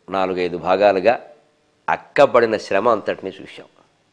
నాలుగైదు భాగాలుగా అక్కబడిన శ్రమ అంతటిని చూశాం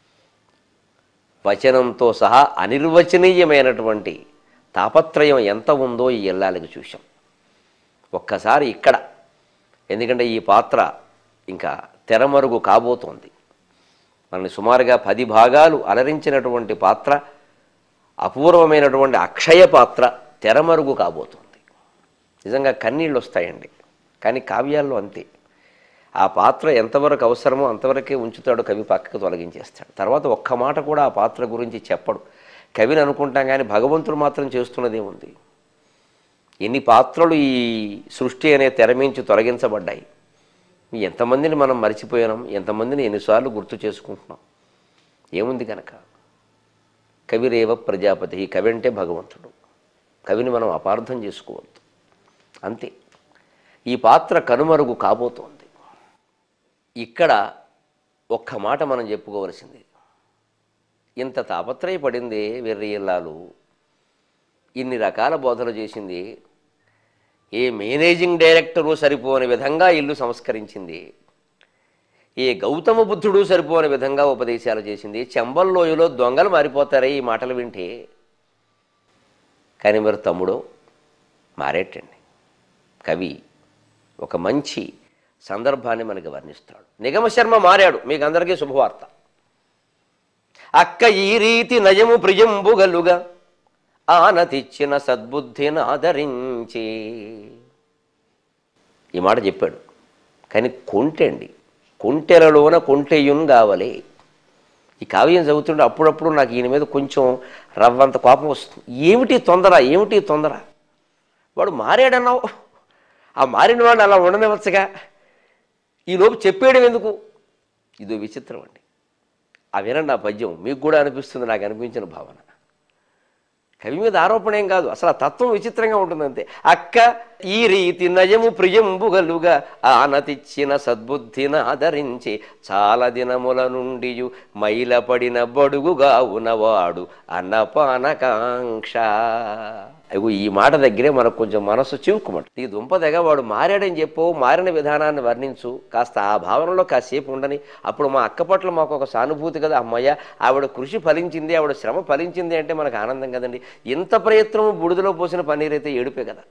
వచనంతో సహా అనిర్వచనీయమైనటువంటి తాపత్రయం ఎంత ఉందో ఈ ఇల్లాలకు చూశాం ఒక్కసారి ఇక్కడ ఎందుకంటే ఈ పాత్ర ఇంకా తెరమరుగు కాబోతోంది మనల్ని సుమారుగా పది భాగాలు అలరించినటువంటి పాత్ర అపూర్వమైనటువంటి అక్షయ పాత్ర తెరమరుగు కాబోతుంది నిజంగా కన్నీళ్ళు వస్తాయండి కానీ కావ్యాల్లో అంతే ఆ పాత్ర ఎంతవరకు అవసరమో అంతవరకే ఉంచుతాడు కవి పక్కకు తొలగించేస్తాడు తర్వాత ఒక్క మాట కూడా ఆ పాత్ర గురించి చెప్పడు కవిని అనుకుంటాం కానీ భగవంతుడు మాత్రం చేస్తున్నదే ఉంది ఎన్ని పాత్రలు ఈ సృష్టి అనే తెరమించి తొలగించబడ్డాయి ఎంతమందిని మనం మర్చిపోయినాం ఎంతమందిని ఎన్నిసార్లు గుర్తు చేసుకుంటున్నాం ఏముంది కనుక కవిరేవ ప్రజాపతి ఈ కవి అంటే భగవంతుడు కవిని మనం అపార్థం చేసుకోవద్దు అంతే ఈ పాత్ర కనుమరుగు కాబోతోంది ఇక్కడ ఒక్క మాట మనం చెప్పుకోవలసింది ఇంత తాపత్రయపడింది వెర్రిల్లాలు ఇన్ని రకాల బోధలు చేసింది ఏ మేనేజింగ్ డైరెక్టరు సరిపోని విధంగా ఇల్లు సంస్కరించింది ఏ గౌతమ బుద్ధుడు సరిపోని విధంగా ఉపదేశాలు చేసింది చెంబల్లోయలో దొంగలు మారిపోతారే ఈ మాటలు వింటే కానీ మరి తమ్ముడు మారేటండి కవి ఒక మంచి సందర్భాన్ని మనకి వర్ణిస్తాడు నిగమ శర్మ మారాడు మీకు అందరికీ శుభవార్త అక్క ఈ రీతి నయము ప్రియంబుగలుగా ఆనతిచ్చిన సద్బుద్ధిని ఆదరించి ఈ మాట చెప్పాడు కానీ కొంటెండి కొంటెలలోన కొంటెయున్ కావాలి ఈ కావ్యం చదువుతుంటే అప్పుడప్పుడు నాకు ఈయన మీద కొంచెం రవ్వంత కోపం వస్తుంది ఏమిటి తొందర ఏమిటి తొందర వాడు మారాడన్నావు ఆ మారిన వాడిని అలా ఉండనివ్వచ్చుగా ఈలోపు చెప్పేయడం ఎందుకు ఇదో విచిత్రం అండి ఆ వినండి ఆ పద్యం మీకు కూడా అనిపిస్తుంది నాకు అనిపించిన భావన కవి మీద ఆరోపణ ఏం కాదు అసలు ఆ తత్వం విచిత్రంగా ఉంటుందంతే అక్క ఈ రీతి నయము ప్రియంబుగలుగా ఆనతిచ్చిన సద్బుద్ధిని ఆదరించి చాలా దినముల నుండి మైలపడిన బడుగుగా ఉన్నవాడు అన్నపానకాంక్ష అయ్యో ఈ మాట దగ్గరే మనకు కొంచెం మనసు చివుకుమంట ఈ దుంపదగ వాడు మారాడని చెప్పు మారిన విధానాన్ని వర్ణించు కాస్త ఆ భావనలో కాసేపు ఉండని అప్పుడు మా అక్క పట్ల మాకు ఒక సానుభూతి కదా అమ్మయ్య ఆవిడ కృషి ఫలించింది ఆవిడ శ్రమ ఫలించింది అంటే మనకు ఆనందం కదండి ఇంత ప్రయత్నం బుడిదలో పోసిన పన్నీరైతే ఏడుపే కదా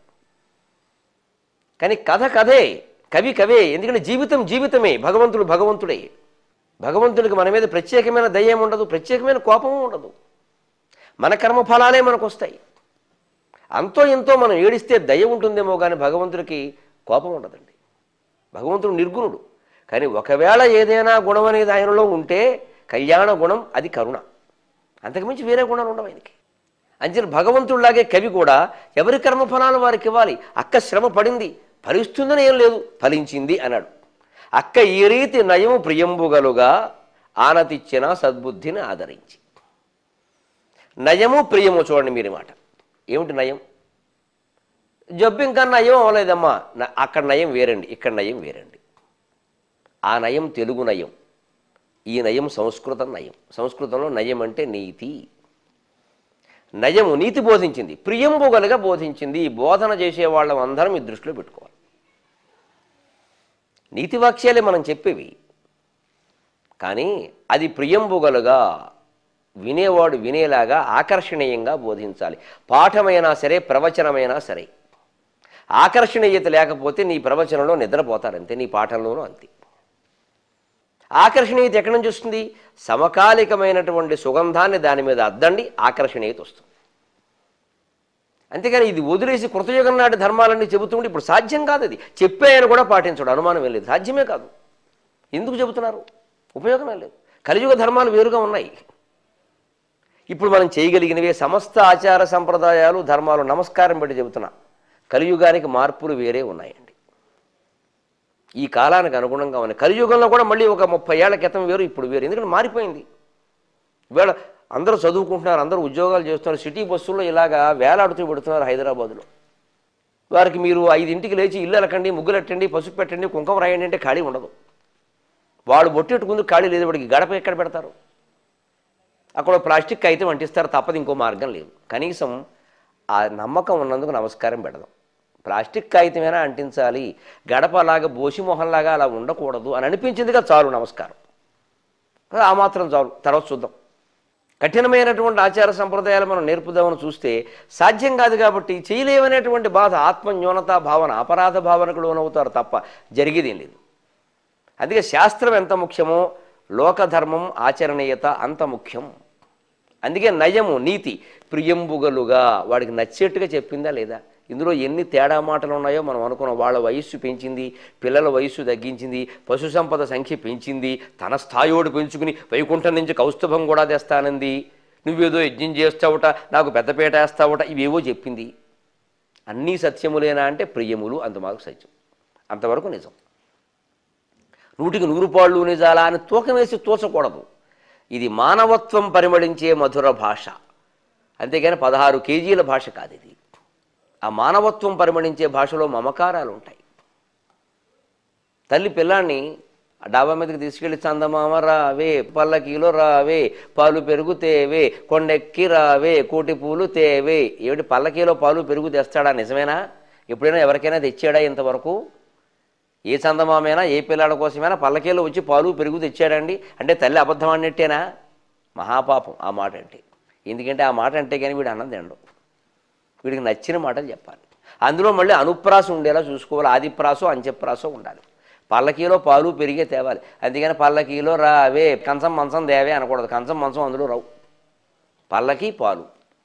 కానీ కథ కథే కవి కవే ఎందుకంటే జీవితం జీవితమే భగవంతుడు భగవంతుడే భగవంతుడికి మన మీద ప్రత్యేకమైన దయ్యం ఉండదు ప్రత్యేకమైన కోపము ఉండదు మన కర్మఫలాలే మనకు వస్తాయి అంతో ఎంతో మనం ఏడిస్తే దయ ఉంటుందేమో కానీ భగవంతుడికి కోపం ఉండదండి భగవంతుడు నిర్గుణుడు కానీ ఒకవేళ ఏదైనా గుణం అనేది ఆయనలో ఉంటే కళ్యాణ గుణం అది కరుణ అంతకుమించి వేరే గుణాలు ఉండవు ఆయనకి అంచిన భగవంతుడిలాగే కవి కూడా ఎవరి కర్మఫలాలు వారికి ఇవ్వాలి అక్క శ్రమ పడింది ఫలిస్తుందని ఏం లేదు ఫలించింది అన్నాడు అక్క ఈ రీతి నయము ప్రియంబుగలుగా ఆనతిచ్చిన సద్బుద్ధిని ఆదరించి నయము ప్రియము చూడండి మీరు ఈ మాట ఏమిటి నయం జబ్బు ఇంకా నయం అవ్వలేదమ్మా న- అక్కడ నయం వేరండి ఇక్కడ నయం వేరండి ఆ నయం తెలుగు నయం ఈ నయం సంస్కృతం నయం సంస్కృతంలో నయం అంటే నీతి నయము నీతి బోధించింది ప్రియంబుగలుగా బోధించింది ఈ బోధన చేసే వాళ్ళం అందరం ఈ దృష్టిలో పెట్టుకోవాలి నీతి వాక్యాలే మనం చెప్పేవి కానీ అది ప్రియంబుగలుగా వినేవాడు వినేలాగా ఆకర్షణీయంగా బోధించాలి పాఠమైనా సరే ప్రవచనమైనా సరే ఆకర్షణీయత లేకపోతే నీ ప్రవచనంలో నిద్రపోతారంతే నీ పాఠంలోనూ అంతే ఆకర్షణీయత ఎక్కడి నుంచి వస్తుంది సమకాలికమైనటువంటి సుగంధాన్ని దాని మీద అద్దండి ఆకర్షణీయత వస్తుంది అంతేగాని ఇది వదిలేసి కృతయుగం నాటి ధర్మాలన్నీ చెబుతుంటే ఇప్పుడు సాధ్యం కాదు అది చెప్పే ఆయన కూడా పాటించడు అనుమానం ఏం లేదు సాధ్యమే కాదు ఎందుకు చెబుతున్నారు ఉపయోగమే లేదు కలియుగ ధర్మాలు వేరుగా ఉన్నాయి ఇప్పుడు మనం చేయగలిగినవే సమస్త ఆచార సంప్రదాయాలు ధర్మాలు నమస్కారం పెట్టి చెబుతున్నా కలియుగానికి మార్పులు వేరే ఉన్నాయండి ఈ కాలానికి అనుగుణంగా ఉన్నాయి కలియుగంలో కూడా మళ్ళీ ఒక ముప్పై ఏళ్ల క్రితం వేరు ఇప్పుడు వేరు ఎందుకంటే మారిపోయింది ఇవాళ అందరూ చదువుకుంటున్నారు అందరూ ఉద్యోగాలు చేస్తున్నారు సిటీ బస్సుల్లో ఇలాగా వేలాడుతూ పెడుతున్నారు హైదరాబాదులో వారికి మీరు ఐదింటికి లేచి ఇల్లు ఎలకండి ముగ్గులు ఎట్టండి పసుపు పెట్టండి కుంకుమ రాయండి అంటే ఖాళీ ఉండదు వాడు బొట్టెట్టుకుందుకు ఖాళీ లేదు వాడికి గడప ఎక్కడ పెడతారు అక్కడ ప్లాస్టిక్ అయితే అంటిస్తారు తప్పదు ఇంకో మార్గం లేదు కనీసం ఆ నమ్మకం ఉన్నందుకు నమస్కారం పెడదాం ప్లాస్టిక్ కాగితమైనా అంటించాలి గడపలాగా బోసి మొహంలాగా అలా ఉండకూడదు అని అనిపించిందిగా చాలు నమస్కారం ఆ మాత్రం చాలు తర్వాత చూద్దాం కఠినమైనటువంటి ఆచార సంప్రదాయాలు మనం నేర్పుదామని చూస్తే సాధ్యం కాదు కాబట్టి చేయలేమనేటువంటి బాధ ఆత్మన్యూనతా భావన అపరాధ భావనకు లోనవుతారు తప్ప జరిగేదేం లేదు అందుకే శాస్త్రం ఎంత ముఖ్యమో లోకధర్మం ఆచరణీయత అంత ముఖ్యం అందుకే నయము నీతి ప్రియంబుగలుగా వాడికి నచ్చేట్టుగా చెప్పిందా లేదా ఇందులో ఎన్ని తేడా మాటలు ఉన్నాయో మనం అనుకున్నాం వాళ్ళ వయస్సు పెంచింది పిల్లల వయస్సు తగ్గించింది పశు సంపద సంఖ్య పెంచింది తన స్థాయోడు పెంచుకుని వైకుంఠం నుంచి కౌస్తుభం కూడా తెస్తానంది నువ్వేదో యజ్ఞం చేస్తావుట నాకు పెద్దపేట వేస్తావుట ఇవేవో చెప్పింది అన్నీ సత్యములేనా అంటే ప్రియములు అంతవరకు సత్యం అంతవరకు నిజం నూటికి నూరు పాళ్ళు నిజాలా అని తూకం వేసి తోచకూడదు ఇది మానవత్వం పరిమళించే మధుర భాష అంతేగాని పదహారు కేజీల భాష కాదు ఇది ఆ మానవత్వం పరిమళించే భాషలో మమకారాలు ఉంటాయి తల్లి పిల్లాన్ని ఆ డాబా మీదకి తీసుకెళ్ళి చందమామ రావే పల్లకీలో రావే పాలు పెరుగు తేవే కొండెక్కి రావే కోటి పూలు తేవే ఏమిటి పల్లకీలో పాలు పెరుగు తెస్తాడా నిజమేనా ఎప్పుడైనా ఎవరికైనా తెచ్చాడా ఇంతవరకు ఏ చందమామైనా ఏ పిల్లాడ కోసమైనా పల్లకీలో వచ్చి పాలు పెరుగు తెచ్చాడండి అంటే తల్లి అబద్ధం అన్నట్టేనా మహాపాపం ఆ మాట అంటే ఎందుకంటే ఆ మాట అంటే కానీ వీడు అన్నం తినడు వీడికి నచ్చిన మాటలు చెప్పాలి అందులో మళ్ళీ అనుప్రాస ఉండేలా చూసుకోవాలి ఆదిప్రాసో అంత్యప్రాసో ఉండాలి పల్లకీలో పాలు పెరిగే తేవాలి అందుకని పల్లకీలో రావే కంచం మంచం దేవే అనకూడదు కంచం మంచం అందులో రావు పల్లకి పాలు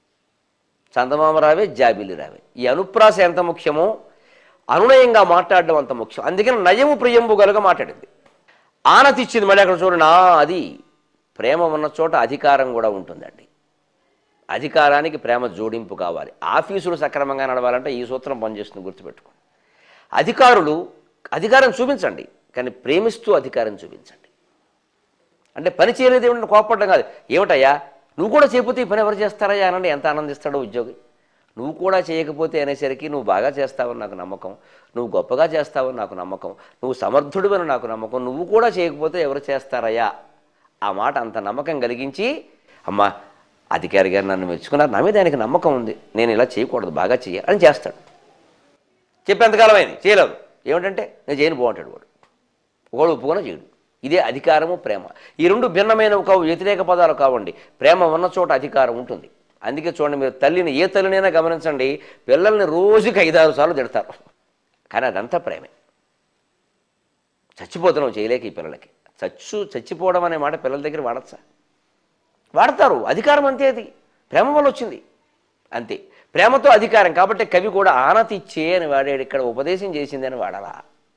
చందమామ రావే జాబిలి రావే ఈ అనుప్రాస ఎంత ముఖ్యమో అనునయంగా మాట్లాడడం అంత ముఖ్యం అందుకని నయము ప్రియంబు గలుగా మాట్లాడింది ఆనతి ఇచ్చింది మళ్ళీ అక్కడ చూడండి ఆ అది ప్రేమ ఉన్న చోట అధికారం కూడా ఉంటుందండి అధికారానికి ప్రేమ జోడింపు కావాలి ఆఫీసులు సక్రమంగా నడవాలంటే ఈ సూత్రం పనిచేస్తుంది గుర్తుపెట్టుకోండి అధికారులు అధికారం చూపించండి కానీ ప్రేమిస్తూ అధికారం చూపించండి అంటే పని చేయలేదు ఏమిటంటే కోపడడం కాదు ఏమిటయ్యా నువ్వు కూడా చేయకపోతే ఈ పని ఎవరు చేస్తారయ్యా అనండి ఎంత ఆనందిస్తాడో ఉద్యోగి నువ్వు కూడా చేయకపోతే అనేసరికి నువ్వు బాగా చేస్తావని నాకు నమ్మకం నువ్వు గొప్పగా చేస్తావని నాకు నమ్మకం నువ్వు సమర్థుడివని నాకు నమ్మకం నువ్వు కూడా చేయకపోతే ఎవరు చేస్తారయ్యా ఆ మాట అంత నమ్మకం కలిగించి అమ్మా అధికారి గారు నన్ను మెచ్చుకున్నారు నా మీద ఆయనకి నమ్మకం ఉంది నేను ఇలా చేయకూడదు బాగా చేయాలి అని చేస్తాడు చెప్పేంతకాలం అయింది చేయలేదు ఏమిటంటే నేను చేయను బాగుంటాడు వాడు ఒకడు ఒప్పుకొని చేయడు ఇదే అధికారము ప్రేమ ఈ రెండు భిన్నమైనవి కావు వ్యతిరేక పదాలు కావండి ప్రేమ ఉన్న చోట అధికారం ఉంటుంది అందుకే చూడండి మీరు తల్లిని ఏ తల్లినైనా గమనించండి పిల్లల్ని రోజుకి ఐదారు సార్లు తిడతారు కానీ అదంతా ప్రేమే చచ్చిపోతున్నాం చేయలేక ఈ పిల్లలకి చచ్చు చచ్చిపోవడం అనే మాట పిల్లల దగ్గర వాడచ్చా వాడతారు అధికారం అంతే అది ప్రేమ వల్ల వచ్చింది అంతే ప్రేమతో అధికారం కాబట్టి కవి కూడా ఆనతిచ్చే అని వాడాడు ఇక్కడ ఉపదేశం చేసింది అని వాడాలా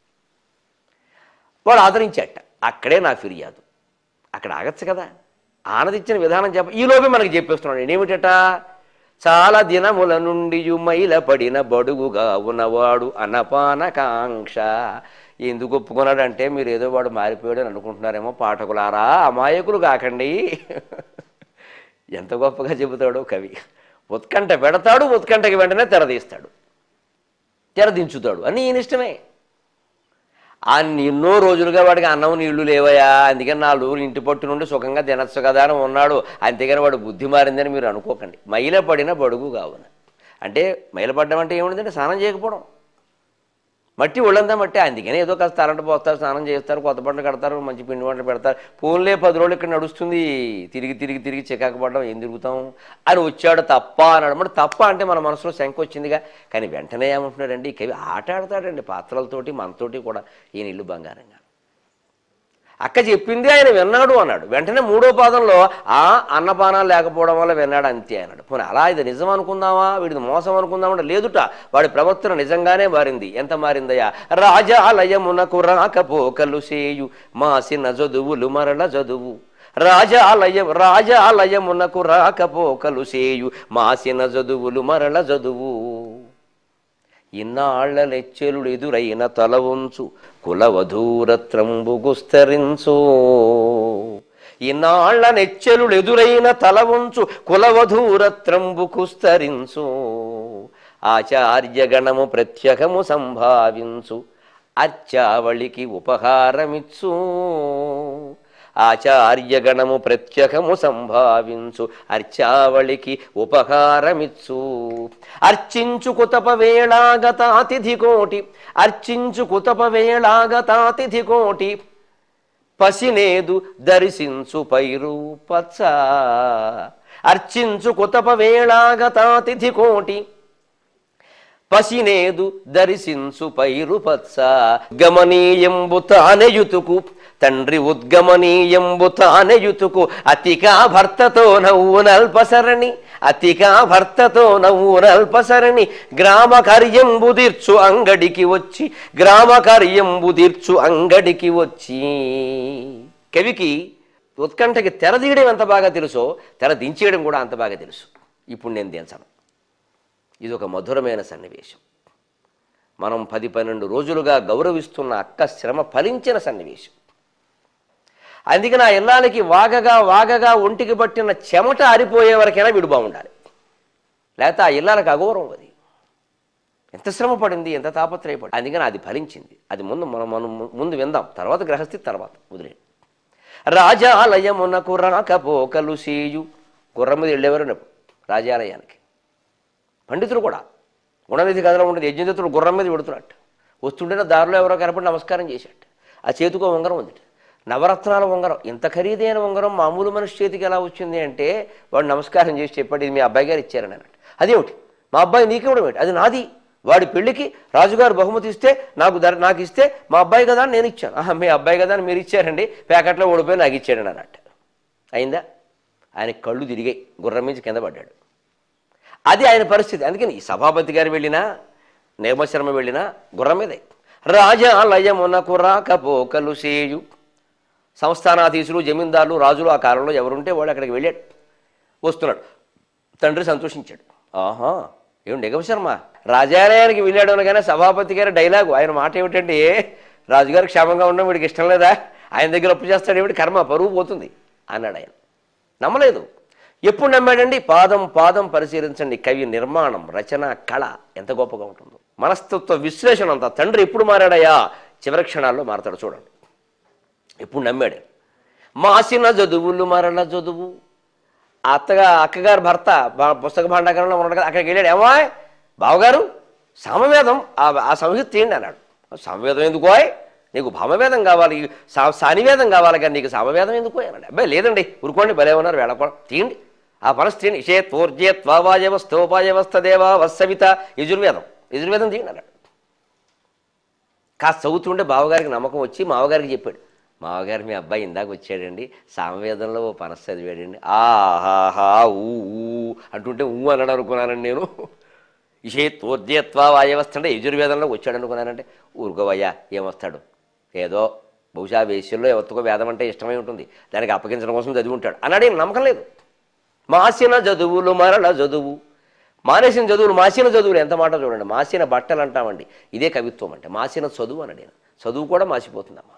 వాడు ఆదరించాట అక్కడే నా ఫిర్యాదు అక్కడ ఆగచ్చు కదా ఆనదిచ్చిన విధానం చెప్ప ఈలోపే మనకి చెప్పేస్తున్నాడు ఏమిటట చాలా దినముల నుండి మైల పడిన బడుగుగా ఉన్నవాడు అనపానకాంక్ష ఎందుకు ఒప్పుకున్నాడంటే మీరు ఏదో వాడు మారిపోయాడు అని అనుకుంటున్నారేమో పాఠకులారా అమాయకులు కాకండి ఎంత గొప్పగా చెబుతాడో కవి ఉత్కంఠ పెడతాడు ఉత్కంఠకి వెంటనే తెరదీస్తాడు తెరదించుతాడు అని ఈయన ఇష్టమే ఆ ఎన్నో రోజులుగా వాడికి అన్నం నీళ్లు లేవయా అందుకని నాలుగు రోజులు ఇంటి పట్టు నుండి సుఖంగా తినచ్చు కదా అని ఉన్నాడు అంతేగాని వాడు బుద్ధి మారిందని మీరు అనుకోకండి మైల పడిన బడుగు కావున అంటే మైల పడ్డం అంటే ఏముంటుందంటే స్నానం చేయకపోవడం మట్టి ఒళ్ళంతా మట్టి అందుకని ఏదో కాస్త తలంట పోస్తారు స్నానం చేస్తారు కొత్త బట్టలు కడతారు మంచి పిండి వంటలు పెడతారు ఫోన్లే పది రోజులు ఇక్కడ నడుస్తుంది తిరిగి తిరిగి తిరిగి చికాకు పడడం ఏం తిరుగుతాం అని వచ్చాడు తప్ప అన్నాడు మరి తప్ప అంటే మన మనసులో శంక వచ్చిందిగా కానీ వెంటనే ఏమంటున్నాడండి కవి ఆట ఆడతాడండి పాత్రలతోటి మనతోటి కూడా ఈయన ఇల్లు బంగారంగా అక్క చెప్పింది ఆయన విన్నాడు అన్నాడు వెంటనే మూడో పాదంలో ఆ అన్నపానాలు లేకపోవడం వల్ల విన్నాడు అంతే అన్నాడు పోనీ అలా ఇది నిజం అనుకుందామా వీడిది మోసం అనుకుందామా లేదుట వాడి ప్రవర్తన నిజంగానే మారింది ఎంత మారిందయ్యా రాజాలయమునకు రాకపోకలు సేయు మాసిన చదువులు మరల చదువు రాజాలయం రాజాలయమునకు రాకపోకలు సేయు మాసిన చదువులు మరల చదువు ఇన్నాళ్ల లెచ్చెలుడు ఎదురైన తల ఉంచు కులవధూరత్రంబు గుస్తరించు ఇన్నాళ్ల నెచ్చెలుడు ఎదురైన తల ఉంచు కులవధూరత్రంబు కుస్తరించు ఆచార్యగణము ప్రత్యకము సంభావించు అర్చావళికి ఉపహారమిచ్చు ఆచార్యగణము ప్రత్యకము సంభావించు అర్చావళికి ఉపకారమిచ్చు అర్చించు కుతప వేళాగతాతిథి కోటి అర్చించు కుతప వేళాగతాతిథి కోటి పసినేదు దర్శించు పైరు పచ్చ అర్చించు కుతప వేళాగతాతిథి కోటి పసినేదు దర్శించు పైరు పచ్చ గమనీయంబు తానెయుతుకు తండ్రి ఉద్గమనీయంబు తానెయుతుకు అతికా భర్తతో నవ్వునల్పసరణి అతికా భర్తతో నవ్వునల్పసరణి గ్రామ కార్యంబు తీర్చు అంగడికి వచ్చి గ్రామ కార్యంబు తీర్చు అంగడికి వచ్చి కవికి ఉత్కంఠకి తెర తీయడం ఎంత బాగా తెలుసో తెర దించేయడం కూడా అంత బాగా తెలుసు ఇప్పుడు నేను దించను ఇది ఒక మధురమైన సన్నివేశం మనం పది పన్నెండు రోజులుగా గౌరవిస్తున్న అక్క శ్రమ ఫలించిన సన్నివేశం అందుకని ఆ ఇల్లాలకి వాగగా వాగగా ఒంటికి పట్టిన చెమట ఆరిపోయే వరకైనా వీడు బాగుండాలి లేకపోతే ఆ ఇల్లాలకు అగౌరవం అది ఎంత శ్రమ పడింది ఎంత తాపత్రయపడింది అందుకని అది ఫలించింది అది ముందు మనం మనం ముందు విందాం తర్వాత గ్రహస్థితి తర్వాత వదిలేయండి రాజాలయమునకు రాకపోకలు సేయు గుర్రం మీద వెళ్ళేవారు రాజాలయానికి పండితులు కూడా గుణనిధి కథలో ఉండేది యజ్ఞదత్తుడు గుర్రం మీద పెడుతున్నట్టు వస్తుంటేనే దారిలో ఎవరో కనపడి నమస్కారం చేశాడు ఆ చేతికో ఉంగరం ఉంది నవరత్నాల ఉంగరం ఇంత ఖరీదైన ఉంగరం మామూలు మనిషి చేతికి ఎలా వచ్చింది అంటే వాడు నమస్కారం చేసి చెప్పాడు ఇది మీ అబ్బాయి గారు ఇచ్చారని అన్నట్టు అదేమిటి మా అబ్బాయి నీకివ్వడం ఏంటి అది నాది వాడి పెళ్లికి రాజుగారు బహుమతి ఇస్తే నాకు ధర నాకు ఇస్తే మా అబ్బాయి కదా అని నేను ఇచ్చాను ఆహా మీ అబ్బాయి కదా అని మీరు ఇచ్చారండి ప్యాకెట్లో ఓడిపోయి నాకు ఇచ్చాడు అన్నట్టు అయిందా ఆయన కళ్ళు తిరిగాయి గుర్రం మీద కింద పడ్డాడు అది ఆయన పరిస్థితి అందుకని ఈ సభాపతి గారు వెళ్ళినా నిర్మశర్మ వెళ్ళినా గుర్రం మీదే రాజాలయమునకు రాకపోకలు సేయు సంస్థానాధీశులు జమీందారులు రాజులు ఆ కాలంలో ఎవరుంటే వాడు అక్కడికి వెళ్ళాడు వస్తున్నాడు తండ్రి సంతోషించాడు ఆహా ఏం నిగమశర్మ రాజాలయానికి వెళ్ళాడు అనగానే సభాపతి గారి డైలాగు ఆయన మాట ఏమిటంటే రాజుగారు క్షేమంగా ఉండడం వీడికి ఇష్టం లేదా ఆయన దగ్గర అప్పు చేస్తాడు ఏమిటి కర్మ పరువు పోతుంది అన్నాడు ఆయన నమ్మలేదు ఎప్పుడు నమ్మాడండి పాదం పాదం పరిశీలించండి కవి నిర్మాణం రచన కళ ఎంత గొప్పగా ఉంటుందో మనస్తత్వ విశ్లేషణ అంతా తండ్రి ఎప్పుడు మారాడయా చివరి క్షణాల్లో మారతాడు చూడండి ఎప్పుడు నమ్మాడు మాసిన చదువులు మరల చదువు ఆ అత్తగా అక్కగారు భర్త బా- పుస్తక భాండాగారంలో ఉన్నాడు కదా అక్కడికి వెళ్ళాడు ఏమో బావగారు సామవేదం ఆ ఆ సంహిత తీయండి అన్నాడు సామవేదం ఎందుకోయ్ నీకు భామవేదం కావాలి సా సానివేదం కావాలి కానీ నీకు సామవేదం ఎందుకో అన్నాడు అబ్బాయి లేదండి ఊరుకోండి భలే ఉన్నారు వేళకోవడం తీయండి ఆ పనసు తీయండి ఇషే తోర్జే త్వావాయవస్థోపాయవస్థ దేవా వత్సవిత యజుర్వేదం యజుర్వేదం తీయండి అన్నాడు కాస్త చదువుతుంటే బావగారికి నమ్మకం వచ్చి మావగారికి చెప్పాడు మావగారు మీ అబ్బాయి ఇందాక వచ్చాడండి సామవేదంలో ఓ పనస్ చదివాడండి ఆహాహా ఊ ఊ అంటుంటే ఊ అన్నాడు అనుకున్నానండి నేను ఇషే తోర్జేత్వా వాయవస్థ అంటే యజుర్వేదంలో వచ్చాడు అనుకున్నానంటే ఊరుకోవయ్యా ఏమొస్తాడు ఏదో బహుశా వేశ్యల్లో ఎవరికో వేదం అంటే ఇష్టమై ఉంటుంది దానికి అప్పగించడం కోసం చదివి ఉంటాడు అన్నాడు ఏం నమ్మకం లేదు మాసిన చదువులు మరల చదువు మానేసిన చదువులు మాసిన చదువులు ఎంత మాట చూడండి మాసిన బట్టలు అంటామండి ఇదే కవిత్వం అంటే మాసిన చదువు అన్నాడు ఈయన. చదువు కూడా మాసిపోతుందమ్మా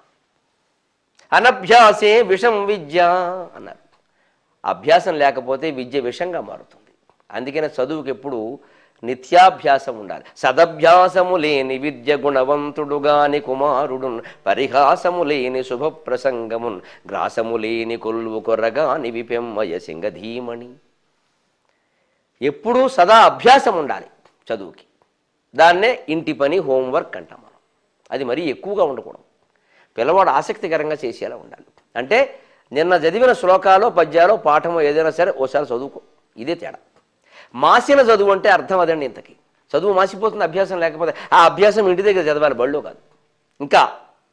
అనభ్యాసే విషం విద్య అన్నారు అభ్యాసం లేకపోతే విద్య విషంగా మారుతుంది అందుకనే చదువుకి ఎప్పుడు నిత్యాభ్యాసం ఉండాలి సదభ్యాసము లేని విద్య గుణవంతుడుగాని కుమారుడున్ పరిహాసము లేని శుభ ప్రసంగమున్ గ్రాసము లేని కొల్వు కొర్రగాని విపెమ్మయ సింగధీమణి ఎప్పుడూ సదా అభ్యాసం ఉండాలి చదువుకి దాన్నే ఇంటి పని హోంవర్క్ అంటాం మనం అది మరీ ఎక్కువగా ఉండకూడదు పిల్లవాడు ఆసక్తికరంగా చేసేలా ఉండాలి అంటే నిన్న చదివిన శ్లోకాలో పద్యాలో పాఠమో ఏదైనా సరే ఓసారి చదువుకో ఇదే తేడా మాసిన చదువు అంటే అర్థం అదండి ఇంతకి చదువు మాసిపోతుంది అభ్యాసం లేకపోతే ఆ అభ్యాసం ఇంటి దగ్గర చదవాలి బళ్ళో కాదు ఇంకా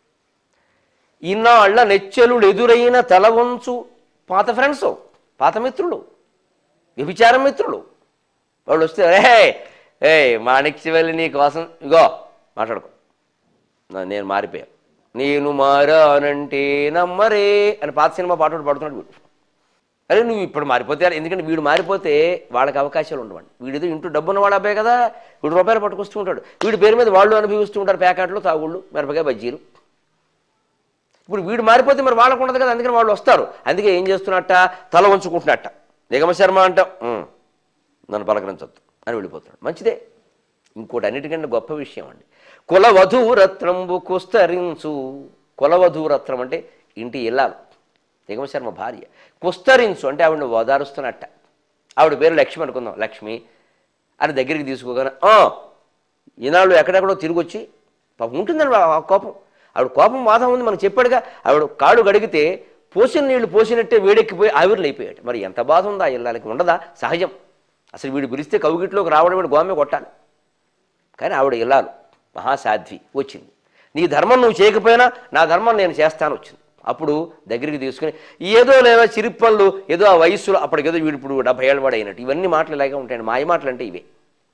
ఇన్నాళ్ళ నెచ్చెలుడు ఎదురైన తల వంచు పాత ఫ్రెండ్స్ పాత మిత్రులు వ్యభిచారం మిత్రులు వాళ్ళు వస్తే రే ఏ మాణిక్యవల్లి నీ కోసం ఇగో మాట్లాడుకో నా- నేను మారిపోయా నేను మారానంటే నమ్మరే అని పాత సినిమా పాట ఒకటి పాడుతున్నాడు వీడు అరే నువ్వు ఇప్పుడు మారిపోతే ఎలా? ఎందుకంటే వీడు మారిపోతే వాళ్ళకి అవకాశాలు ఉండవండి వీడితో ఇంటూ డబ్బున్న వాడు అబ్బాయి కదా వీడు రూపాయలు పట్టుకొస్తూ ఉంటాడు వీడి పేరు మీద వాళ్ళు అనుభవిస్తూ ఉంటారు ప్యాకెట్లు తాగుళ్ళు మిరపకాయ బజ్జీలు ఇప్పుడు వీడు మారిపోతే మరి వాళ్ళకు ఉండదు కదా అందుకని వాళ్ళు వస్తారు అందుకే ఏం చేస్తున్నట్ట తల వంచుకుంటున్నట్ట నిగమ శర్మ అంట "ఉమ్, నన్ను పలకరించొద్దు అని వెళ్ళిపోతున్నాడు మంచిదే ఇంకోటి అన్నిటికంటే గొప్ప విషయం అండి కులవధూరత్నంబు కుస్తరించు కులవధూరత్నం అంటే ఇంటి ఇల్లాలు నిగమశర్మ భార్య కుస్తరించు అంటే ఆవిడని ఓదారుస్తున్నట్ట ఆవిడ పేరు లక్ష్మి అనుకుందాం లక్ష్మి అని దగ్గరికి తీసుకోగానే "ఆ, ఈనాళ్ళు ఎక్కడెక్కడో తిరిగి వచ్చి పాపం ఉంటుందండి ఆ కోపం ఆవిడ కోపం వాదం ఉంది మనకు చెప్పాడుగా ఆవిడ కాడు గడిగితే పోసిన నీళ్లు పోసినట్టే వేడెక్కిపోయి ఆవిర్లు అయిపోయాడు మరి ఎంత బాధ ఉందా ఇళ్ళకి ఉండదా సహజం అసలు వీడు పిలిస్తే కవిగిట్లోకి రావడం వీడు గోమె కొట్టాలి కానీ ఆవిడ ఇల్లాలు మహాసాధ్వి వచ్చింది నీ ధర్మం నువ్వు చేయకపోయినా నా ధర్మం నేను చేస్తాను వచ్చింది అప్పుడు దగ్గరికి తీసుకుని ఏదో లేదా చిరిప్పళ్ళు ఏదో ఆ వయస్సులో అప్పటికేదో వీడు ఇప్పుడు డెబ్బై ఏళ్ళ వాడు అయినట్టు ఇవన్నీ మాటలు ఇలాగే ఉంటాయండి మాయ మాటలు అంటే ఇవే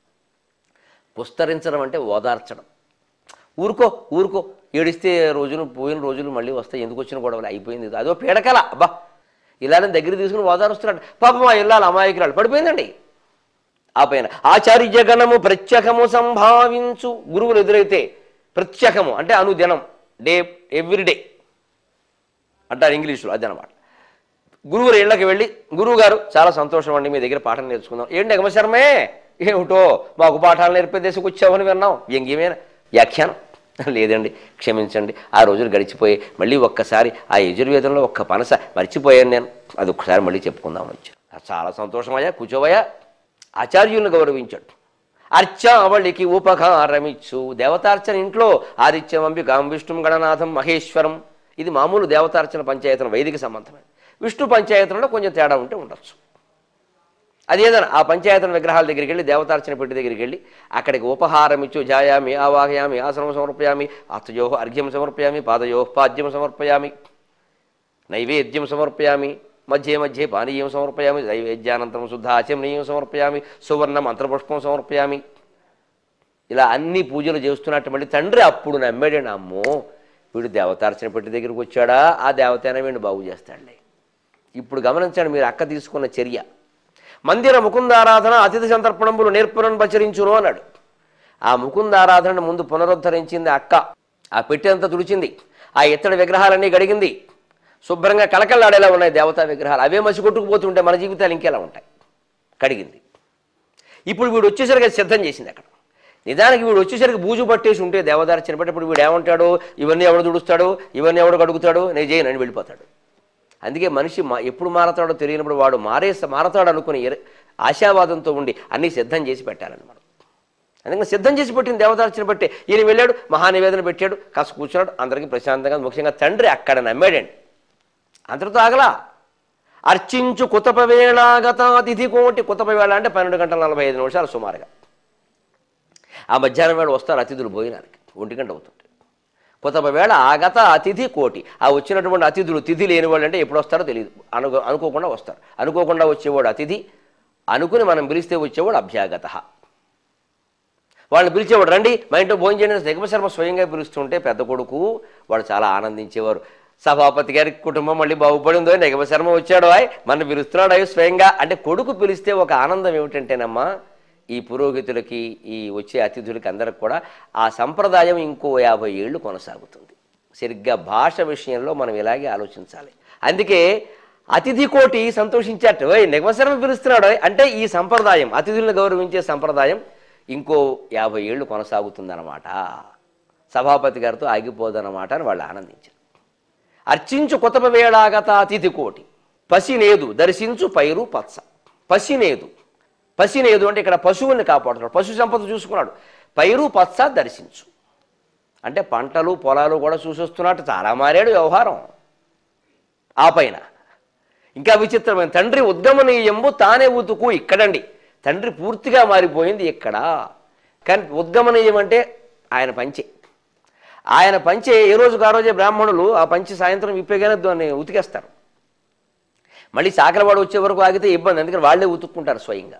పుస్తరించడం అంటే ఓదార్చడం ఊరుకో ఊరుకో ఏడిస్తే రోజులు పోయిన రోజులు మళ్ళీ వస్తాయి ఎందుకు వచ్చిన గొడవలు అయిపోయింది ఇది. అదో పీడకల అబ్బా ఇలానే దగ్గర తీసుకుని ఓదారుస్తున్నాడు పాపం ఆ ఇల్లాలు అమాయకురాలు పడిపోయిందండి ఆ పైన ఆచార్య గణము ప్రత్యేకము సంభావించు గురువులు ఎదురైతే ప్రత్యేకము అంటే అనుదినం డే ఎవ్రీడే అంటారు ఇంగ్లీషులో అదనమాట గురువుల ఇళ్ళకి వెళ్ళి గురువు గారు చాలా సంతోషం అండి మీ దగ్గర పాఠం నేర్చుకుందాం ఏంటి ఎగమశర్మే ఏమిటో మాకు పాఠాలు నేర్పే దేశకు వచ్చామని విన్నాం వ్యంగ్యమైన వ్యాఖ్యానం లేదండి క్షమించండి ఆ రోజులు గడిచిపోయి మళ్ళీ ఒక్కసారి ఆ యజుర్వేదంలో ఒక్క పనస మర్చిపోయాను నేను అది ఒక్కసారి మళ్ళీ చెప్పుకుందామని వచ్చాను చాలా సంతోషమయ్యా కూర్చోవయ్యా ఆచార్యులను గౌరవించాడు అర్చావళికి ఉపకారమిచ్చు దేవతార్చన ఇంట్లో ఆదిత్యం అంబికాం విష్ణుం గణనాథం మహేశ్వరం ఇది మామూలు దేవతార్చన పంచాయతన వైదిక సంబంధమైన విష్ణు పంచాయతనలో కొంచెం తేడా ఉంటే ఉండొచ్చు అదేదైనా ఆ పంచాయతన విగ్రహాల దగ్గరికి వెళ్ళి దేవతార్చన పెట్టి దగ్గరికి వెళ్ళి అక్కడికి ఉపహారం ఇచ్చు జాయామి ఆవాహయామి ఆసనం సమర్పయామి అత్తయో అర్ఘ్యం సమర్పయామి పాదయో పాద్యం సమర్పయామి నైవేద్యం సమర్పయామి మధ్యే మధ్యే పానీయం సమర్పయామి నైవేద్యానంతరం శుద్ధ ఆచమనీయం సమర్పయామి సువర్ణ మంత్రపుష్పం సమర్పయామి ఇలా అన్ని పూజలు చేస్తున్నట్టు మళ్ళీ తండ్రి అప్పుడు నమ్మాడండి అమ్మో వీడు దేవతార్చన పెట్టి దగ్గరికి వచ్చాడా ఆ దేవతైనా వీడిని బాగు చేస్తాడులే ఇప్పుడు గమనించండి మీరు అక్క తీసుకున్న చర్య మందిర ముకుందారాధన అతిథి సంతర్పణములు నేర్పునను పచరించును అన్నాడు ఆ ముకుందారాధనను ముందు పునరుద్ధరించింది అక్క ఆ పెట్టి అంతా తుడిచింది ఆ ఇత్తడి విగ్రహాలన్నీ గడిగింది శుభ్రంగా కలకల్లాడేలా ఉన్నాయి దేవతా విగ్రహాలు అవే మసి కొట్టుకుపోతుంటే మన జీవితాలు ఇంకెలా ఉంటాయి కడిగింది ఇప్పుడు వీడు వచ్చేసరికి అది సిద్ధం చేసింది అక్కడ నిజానికి వీడు వచ్చేసరికి బూజు పట్టేసి ఉంటే దేవదార్చన బట్టి ఇప్పుడు వీడు ఏమంటాడు ఇవన్నీ ఎవడు దుడుస్తాడు ఇవన్నీ ఎవడు కడుగుతాడు నేను చేయను అని వెళ్ళిపోతాడు అందుకే మనిషి మా ఎప్పుడు మారతాడో తెలియనప్పుడు వాడు మారే మారతాడు అనుకుని ఎర- ఆశావాదంతో ఉండి అన్నీ సిద్ధం చేసి పెట్టాలని మనం అందుకని సిద్ధం చేసి పెట్టిన దేవదార్చన బట్టి ఈయన వెళ్ళాడు మహానివేదన పెట్టాడు కాస్త కూర్చున్నాడు అందరికీ ప్రశాంతంగా ముఖ్యంగా తండ్రి అక్కడ నమ్మాడండి అంతటితో ఆగలా అర్చించు కుతప వేళాగత అతిథి కోటి కుతప వేళ అంటే పన్నెండు గంటల నలభై ఐదు నిమిషాలు సుమారుగా ఆ మధ్యాహ్నం వేళ వస్తారు అతిథులు భోజనానికి ఒంటి గంట అవుతుంది కొత్త వేళ ఆగత అతిథి కోటి ఆ వచ్చినటువంటి అతిథులు తిథి లేని వాళ్ళు అంటే ఎప్పుడు వస్తారో తెలియదు అనుకో అనుకోకుండా వస్తారు అనుకోకుండా వచ్చేవాడు అతిథి అనుకుని మనం పిలిస్తే వచ్చేవాడు అభ్యాగత వాళ్ళని పిలిచేవాడు రండి మా ఇంట్లో భోజనం చేయండి దిగమశర్మ స్వయంగా పిలుస్తుంటే పెద్ద కొడుకు వాడు చాలా ఆనందించేవారు సభాపతి గారి కుటుంబం మళ్ళీ బాగుపడిందో నిగమశర్మ వచ్చాడు ఆయ్ మన పిలుస్తున్నాడు అయ్యి స్వయంగా అంటే కొడుకు పిలిస్తే ఒక ఆనందం ఏమిటంటేనమ్మా ఈ పురోహితులకి ఈ వచ్చే అతిథులకి అందరికి కూడా ఆ సంప్రదాయం ఇంకో యాభై ఏళ్ళు కొనసాగుతుంది సరిగ్గా భాష విషయంలో మనం ఇలాగే ఆలోచించాలి అందుకే అతిథి కోటి సంతోషించాట ఓయ్ నిగమశర్మ పిలుస్తున్నాడు ఓయ్. అంటే ఈ సంప్రదాయం అతిథులను గౌరవించే సంప్రదాయం ఇంకో యాభై ఏళ్ళు కొనసాగుతుందన్నమాట సభాపతి గారితో ఆగిపోదన్నమాట అని వాళ్ళు ఆనందించారు అర్చించు కొతప వేళాగత అతిథి కోటి పసినేదు దర్శించు పైరు పచ్చ పసినేదు పసినేదు అంటే ఇక్కడ పశువుల్ని కాపాడుతున్నాడు పశు సంపద చూసుకున్నాడు పైరు పచ్చ దర్శించు అంటే పంటలు పొలాలు కూడా చూసొస్తున్నట్టు చాలా మారాడు వ్యవహారం ఆ పైన ఇంకా విచిత్రమైన తండ్రి ఉద్గమనీయంబు తానే ఉతుకు ఇక్కడండి తండ్రి పూర్తిగా మారిపోయింది ఇక్కడ కానీ ఉద్గమనీయం అంటే ఆయన పంచే ఆయన పంచే ఏ రోజుకు ఆ రోజే బ్రాహ్మణులు ఆ పంచి సాయంత్రం విప్పేగానే దాన్ని ఉతికేస్తారు మళ్ళీ చాకలవాడు వచ్చే వరకు ఆగితే ఇబ్బంది అందుకని వాళ్ళే ఉతుక్కుంటారు స్వయంగా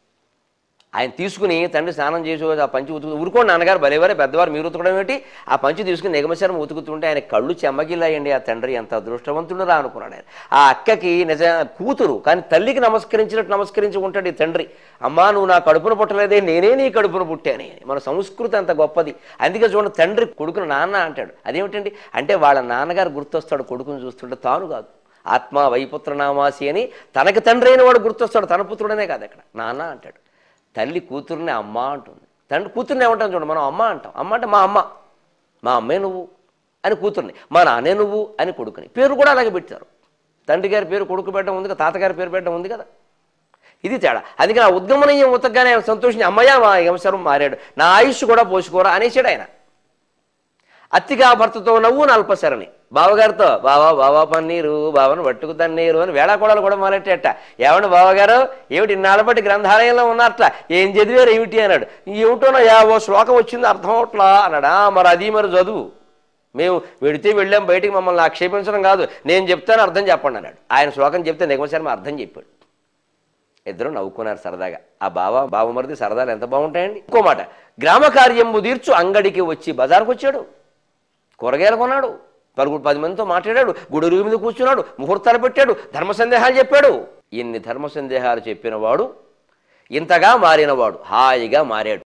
ఆయన తీసుకుని తండ్రి స్నానం చేసి ఆ పంచి ఉతుకు ఊరుకోండి నాన్నగారు భలేవారే పెద్దవారు మీరు ఉతకడం ఏంటి ఆ పంచి తీసుకుని నిగమశరం ఉతుకుతుంటే ఆయన కళ్ళు చెమ్మగిల్లాయండి ఆ తండ్రి ఎంత అదృష్టవంతుడు రా అనుకున్నాడు ఆయన ఆ అక్కకి నిజ కూతురు కానీ తల్లికి నమస్కరించినట్టు నమస్కరించి ఉంటాడు ఈ తండ్రి అమ్మా నువ్వు నా కడుపున పుట్టలేదే నేనే నీ కడుపున పుట్టానే మన సంస్కృతి అంత గొప్పది అందుకే చూడండి తండ్రి కొడుకును నాన్న అంటాడు అదేమిటండి అంటే వాళ్ళ నాన్నగారు గుర్తొస్తాడు కొడుకును చూస్తుంటే తాను కాదు ఆత్మ వైపుత్ర నామాసి అని తనకి తండ్రి అయిన వాడు గుర్తొస్తాడు తన పుత్రుడనే కాదు అక్కడ నాన్న అంటాడు తల్లి కూతుర్ని అమ్మ అంటుంది తండ్రి కూతుర్ని ఏమంటాం చూడండి మనం అమ్మ అంటాం అమ్మ అంటే మా అమ్మ మా అమ్మే నువ్వు అని కూతుర్ని మా నాన్నే నువ్వు అని కొడుకుని పేరు కూడా అలాగే పెట్టారు తండ్రి గారి పేరు కొడుకు పెట్టడం ఉంది కదా తాతగారి పేరు పెట్టడం ఉంది కదా ఇది తేడా అందుకని ఆ ఉద్గమనీయం ఉతకగానే ఆయన సంతోషించి అమ్మయ్య మా అవసరం మారాడు నా ఆయుష్ కూడా పోసుకోరా అనేసాడు ఆయన అత్తిగా భర్తతో నవ్వు నల్పసరని బావగారితో బావా బావా పన్నీరు బావను పట్టుకు తన్నీరు అని వేళాకోళాలు కూడా మొదలెట్టేట ఏమండి బావగారు ఏమిటి ఇన్నాళ్ళ బట్టి గ్రంథాలయంలో ఉన్నారట ఏం చదివారు ఏమిటి అన్నాడు ఏమిటోనో యా ఓ శ్లోకం వచ్చింది అర్థం అవట్లా అన్నాడు "ఆ, మరి అది మరి చదువు మేము వెడితే వెళ్ళాం బయటికి మమ్మల్ని ఆక్షేపించడం కాదు నేను చెప్తాను అర్థం చెప్పండి అన్నాడు ఆయన శ్లోకం చెప్తే నిగమశర్మ అర్థం చెప్పాడు ఇద్దరు నవ్వుకున్నారు సరదాగా ఆ బావ బావమరిది సరదాలు ఎంత బాగుంటాయండి ఇంకో మాట గ్రామ కార్యము తీర్చు అంగడికి వచ్చి బజార్కు వచ్చాడు కూరగాయలు కొన్నాడు పలుగురు పది మందితో మాట్లాడాడు గుడురు మీద కూర్చున్నాడు ముహూర్తాలు పెట్టాడు ధర్మ సందేహాలు చెప్పాడు ఇన్ని ధర్మ సందేహాలు చెప్పినవాడు ఇంతగా మారినవాడు హాయిగా మారాడు